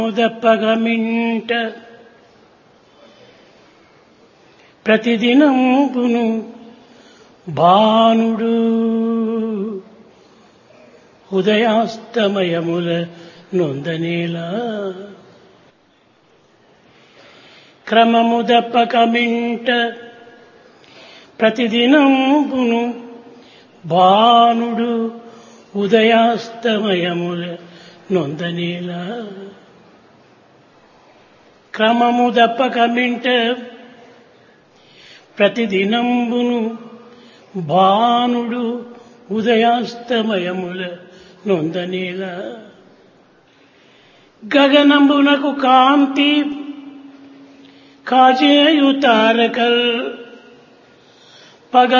దప్పగమింట ప్రతిదినంపును భానుడు ఉదయాస్తమయముల నొందనేలా క్రమము దప్పకమింట ప్రతిదినంపును భానుడు ఉదయాస్తమయముల నొందనేలా క్రమము దప్పకమింట ప్రతిదినంబును భానుడు ఉదయాస్తమయముల నొందనేలా గగనంబునకు కాంతి కాజేయు తారకల్ పగ